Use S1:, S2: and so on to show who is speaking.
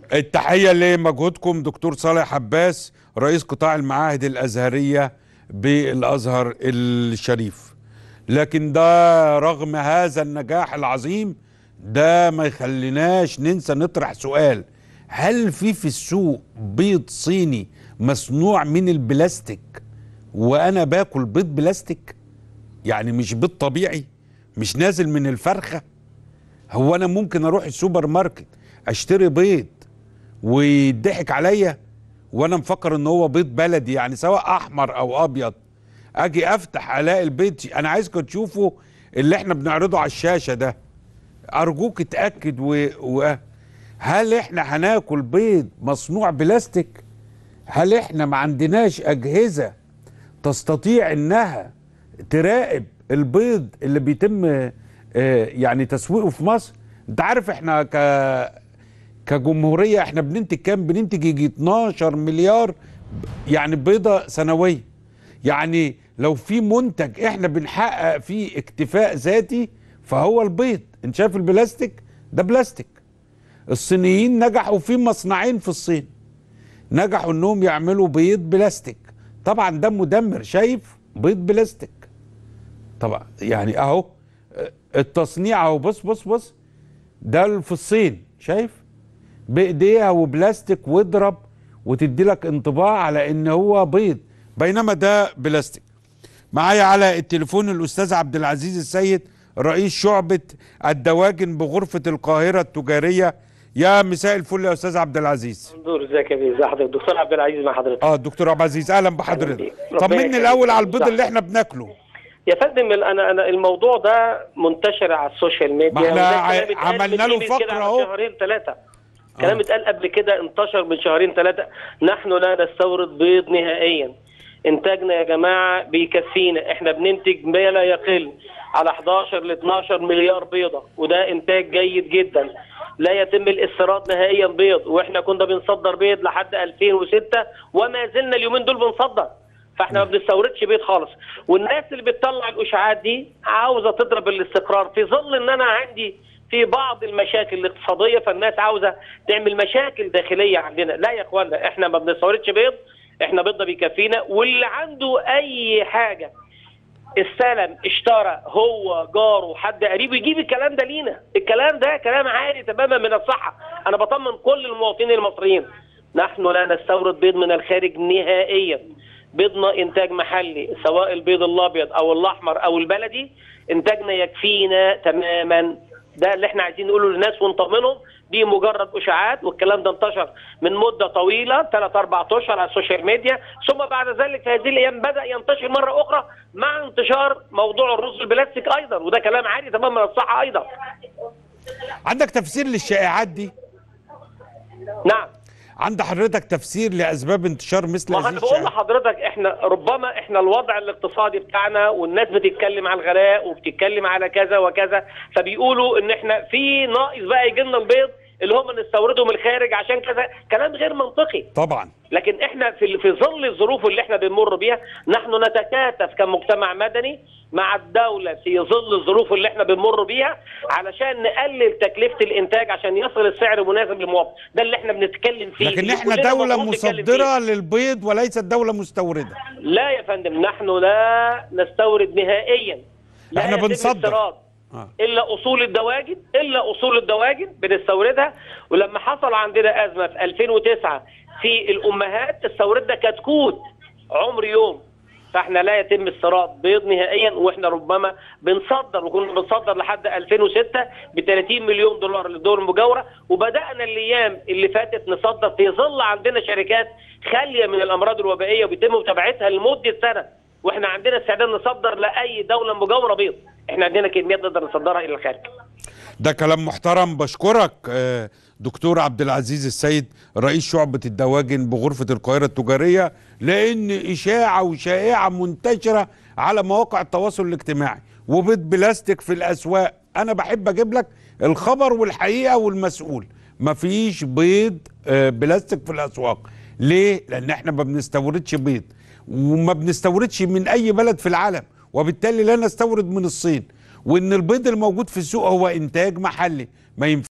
S1: التحية لمجهودكم دكتور صالح عباس رئيس قطاع المعاهد الأزهرية بالأزهر الشريف لكن ده رغم هذا النجاح العظيم ده ما يخليناش ننسى نطرح سؤال هل في في السوق بيض صيني مصنوع من البلاستيك وانا باكل بيض بلاستيك يعني مش بيض طبيعي مش نازل من الفرخه هو انا ممكن اروح السوبر ماركت اشتري بيض ويضحك عليا وانا مفكر ان هو بيض بلدي يعني سواء احمر او ابيض اجي افتح الاقي البيض انا عايزكم تشوفوا اللي احنا بنعرضه على الشاشه ده ارجوك اتاكد و... و... هل احنا هناكل بيض مصنوع بلاستيك هل احنا ما عندناش اجهزه تستطيع انها تراقب البيض اللي بيتم آه، يعني تسويقه في مصر انت عارف احنا ك كجمهوريه احنا بننتج كام بننتج يجي 12 مليار يعني بيضه سنويه يعني لو في منتج احنا بنحقق فيه اكتفاء ذاتي فهو البيض انت شايف البلاستيك ده بلاستيك الصينيين نجحوا في مصنعين في الصين نجحوا انهم يعملوا بيض بلاستيك طبعا ده مدمر شايف بيض بلاستيك طبعا يعني اهو التصنيع اهو بص بص بص ده في الصين شايف بايديها وبلاستيك واضرب وتدي لك انطباع على ان هو بيض بينما ده بلاستيك معايا على التليفون الاستاذ عبد العزيز السيد رئيس شعبة الدواجن بغرفة القاهرة التجارية يا مساء الفل يا استاذ عبد العزيز
S2: دكتور ازيك يا بيه ازي حضرتك دكتور عبد العزيز مع حضرتك
S1: اه دكتور عبد العزيز اهلا
S2: أهلا
S1: بحضرتك
S2: بيك. ربنا
S1: طمني
S2: يخليك.
S1: الاول على البيض
S2: صح.
S1: اللي احنا بناكله
S2: يا فندم انا انا الموضوع ده منتشر على السوشيال ميديا
S1: ما احنا
S2: وده
S1: ع-
S2: كلام اتقال
S1: عملنا له
S2: من يمكن كده
S1: فقرة
S2: على
S1: أهو.
S2: شهرين ثلاثه كلام اتقال قبل كده انتشر من شهرين ثلاثه نحن لا نستورد بيض نهائيا انتاجنا يا جماعه بيكفينا احنا بننتج ما لا يقل على 11 ل 12 مليار بيضه وده انتاج جيد جدا لا يتم الاستيراد نهائيا بيض واحنا كنا بنصدر بيض لحد 2006 وما زلنا اليومين دول بنصدر فاحنا ما بنستوردش بيض خالص والناس اللي بتطلع الاشاعات دي عاوزه تضرب الاستقرار في ظل ان انا عندي في بعض المشاكل الاقتصاديه فالناس عاوزه تعمل مشاكل داخليه عندنا لا يا اخوانا احنا ما بنستوردش بيض احنا بيضنا بيكفينا واللي عنده اي حاجه استلم اشترى هو جاره حد قريبه يجيب الكلام ده لينا الكلام ده كلام عالي تماما من الصحه انا بطمن كل المواطنين المصريين نحن لا نستورد بيض من الخارج نهائيا بيضنا انتاج محلي سواء البيض الابيض او الاحمر او البلدي انتاجنا يكفينا تماما ده اللي احنا عايزين نقوله للناس ونطمنهم دي مجرد اشاعات والكلام ده انتشر من مده طويله ثلاث اربع اشهر على السوشيال ميديا ثم بعد ذلك في هذه الايام بدا ينتشر مره اخرى مع انتشار موضوع الرز البلاستيك ايضا وده كلام عالي تماما من الصحه ايضا
S1: عندك تفسير للشائعات دي
S2: نعم
S1: عند حضرتك تفسير لاسباب انتشار مثل
S2: ما
S1: هذه
S2: انا بقول
S1: الشائعات
S2: لحضرتك احنا ربما احنا الوضع الاقتصادي بتاعنا والناس بتتكلم على الغلاء وبتتكلم على كذا وكذا فبيقولوا ان احنا في ناقص بقى يجي لنا البيض اللي هم نستورده من الخارج عشان كذا كلام غير منطقي
S1: طبعا
S2: لكن احنا في في ظل الظروف اللي احنا بنمر بيها نحن نتكاتف كمجتمع مدني مع الدولة في ظل الظروف اللي احنا بنمر بيها علشان نقلل تكلفة الانتاج عشان يصل السعر مناسب للمواطن ده اللي احنا بنتكلم فيه
S1: لكن
S2: اللي
S1: احنا
S2: كلنا
S1: دولة
S2: المفروض نتكلم فيه.
S1: مصدرة للبيض وليست دولة مستوردة
S2: لا يا فندم نحن لا نستورد نهائيا لا
S1: احنا
S2: يتم
S1: بنصدر.
S2: استيراد
S1: آه.
S2: الا اصول الدواجن الا اصول الدواجن بنستوردها ولما حصل عندنا ازمه في 2009 في الامهات استوردنا كتكوت عمر يوم فاحنا لا يتم استيراد بيض نهائيا واحنا ربما بنصدر وكنا بنصدر لحد 2006 ب 30 مليون دولار للدول المجاوره وبدانا الايام اللي فاتت نصدر في ظل عندنا شركات خاليه من الامراض الوبائيه وبيتم متابعتها لمده سنه واحنا عندنا استعداد نصدر لاي دوله مجاوره بيض احنا عندنا كميات نقدر نصدرها الى الخارج
S1: ده كلام محترم بشكرك آه، دكتور عبد العزيز السيد رئيس شعبة الدواجن بغرفة القاهرة التجارية لأن إشاعة وشائعة منتشرة على مواقع التواصل الاجتماعي وبيض بلاستيك في الأسواق أنا بحب أجيب لك الخبر والحقيقة والمسؤول مفيش بيض آه، بلاستيك في الأسواق ليه؟ لأن احنا ما بنستوردش بيض وما بنستوردش من أي بلد في العالم وبالتالي لا نستورد من الصين وان البيض الموجود في السوق هو انتاج محلي ما ينفعش